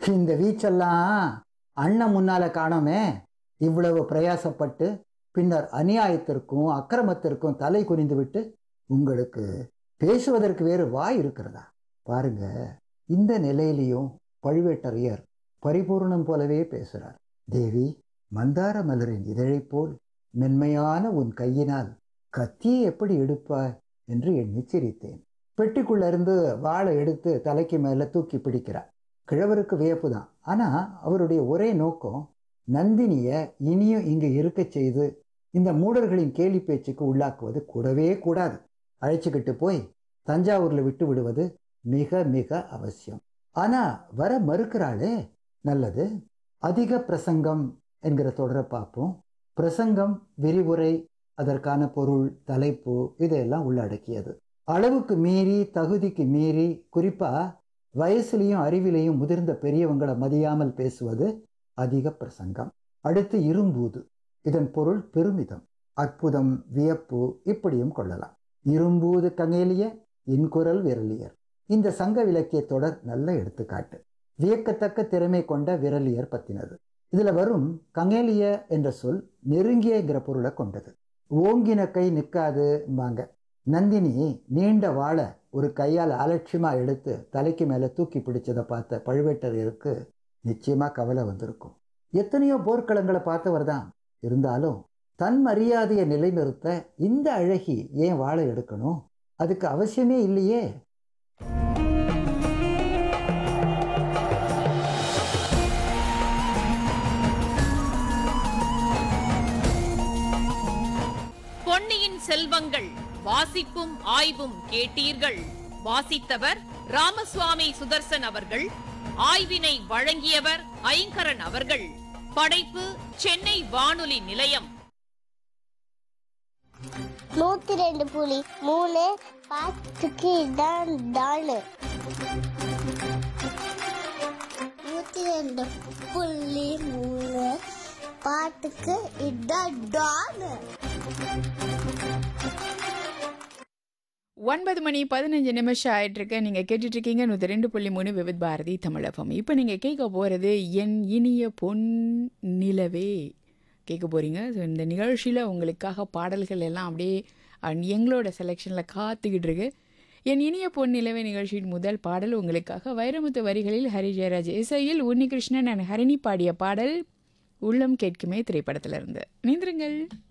இந்த வீச்செல்லாம் அண்ணன் முன்னால காணோமே இவ்வளவு பிரயாசப்பட்டு பின்னர் அநியாயத்திற்கும் அக்கிரமத்திற்கும் தலை குனிந்து விட்டு உங்களுக்கு பேசுவதற்கு வேறு வாய் இருக்கிறதா பாருங்க இந்த நிலையிலையும் பழுவேட்டரையர் பரிபூர்ணம் போலவே பேசுறார் தேவி மந்தார மலரின் இதழைப் போல் மென்மையான உன் கையினால் கத்தியை எப்படி எடுப்பாய் என்று எண்ணி சிரித்தேன் பெட்டிக்குள்ள இருந்து வாளை எடுத்து தலைக்கு மேல தூக்கி பிடிக்கிறார் கிழவருக்கு வியப்பு தான் ஆனா அவருடைய ஒரே நோக்கம் நந்தினிய இனியும் இங்கு இருக்கச் செய்து இந்த மூடர்களின் கேலி பேச்சுக்கு உள்ளாக்குவது கூடவே கூடாது அழைச்சிக்கிட்டு போய் தஞ்சாவூர்ல விட்டு விடுவது மிக மிக அவசியம் ஆனா வர மறுக்கிறாளே நல்லது அதிக பிரசங்கம் என்கிற தொடரை பார்ப்போம் பிரசங்கம் விரிவுரை அதற்கான பொருள் தலைப்பு இதையெல்லாம் உள்ளடக்கியது அளவுக்கு மீறி தகுதிக்கு மீறி குறிப்பா வயசுலையும் அறிவிலையும் முதிர்ந்த பெரியவங்களை மதியாமல் பேசுவது அதிக பிரசங்கம் அடுத்து இரும்பூது இதன் பொருள் பெருமிதம் அற்புதம் வியப்பு இப்படியும் கொள்ளலாம் இரும்பூது கங்கேலிய இன்குரல் விரலியர் இந்த சங்க இலக்கிய தொடர் நல்ல எடுத்துக்காட்டு வியக்கத்தக்க திறமை கொண்ட விரலியர் பத்தினது இதுல வரும் கங்கேலிய என்ற சொல் நெருங்கியங்கிற பொருளை கொண்டது ஓங்கின கை நிற்காதும்பாங்க நந்தினி நீண்ட வாழை ஒரு கையால் அலட்சியமா எடுத்து தலைக்கு மேல தூக்கி பிடிச்சதை பார்த்த பழுவேட்டரையருக்கு நிச்சயமா கவலை வந்திருக்கும் எத்தனையோ போர்க்களங்களை பார்த்தவர் தான் இருந்தாலும் தன் மரியாதையை நிலைநிறுத்த இந்த அழகி ஏன் வாழை எடுக்கணும் அதுக்கு அவசியமே இல்லையே பொன்னியின் செல்வங்கள் வாசிப்பும் ஆய்வும் கேட்டீர்கள் வாசித்தவர் ராமசுவாமி சுதர்சன் அவர்கள் ஆய்வினை வழங்கியவர் ஐங்கரன் அவர்கள் படைப்பு சென்னை வானொலி நிலையம் நூத்தி ரெண்டு புலி மூணு பாத்துக்கு இதான் தானு நூத்தி ரெண்டு புள்ளி மூணு பாட்டுக்கு இதான் டானு ஒன்பது மணி பதினஞ்சு நிமிஷம் ஆயிட்டிருக்கு நீங்கள் கேட்டுட்ருக்கீங்க நூற்றி ரெண்டு புள்ளி மூணு விவித் பாரதி தமிழகம் இப்போ நீங்கள் கேட்க போகிறது என் இனிய பொன் நிலவே கேட்க போகிறீங்க ஸோ இந்த நிகழ்ச்சியில் உங்களுக்காக பாடல்கள் எல்லாம் அப்படியே அஹ், எங்களோட செலெக்ஷனில் காத்துக்கிட்டு இருக்கு என் இனிய பொன் நிலவே நிகழ்ச்சியின் முதல் பாடல் உங்களுக்காக வைரமுத்து வரிகளில் ஹரி ஜெயராஜ் இசையில் உன்னிகிருஷ்ணன் அண்ட் ஹரிணி பாடிய பாடல் உள்ளம் கேட்குமே திரைப்படத்திலிருந்து நீந்திருங்கள்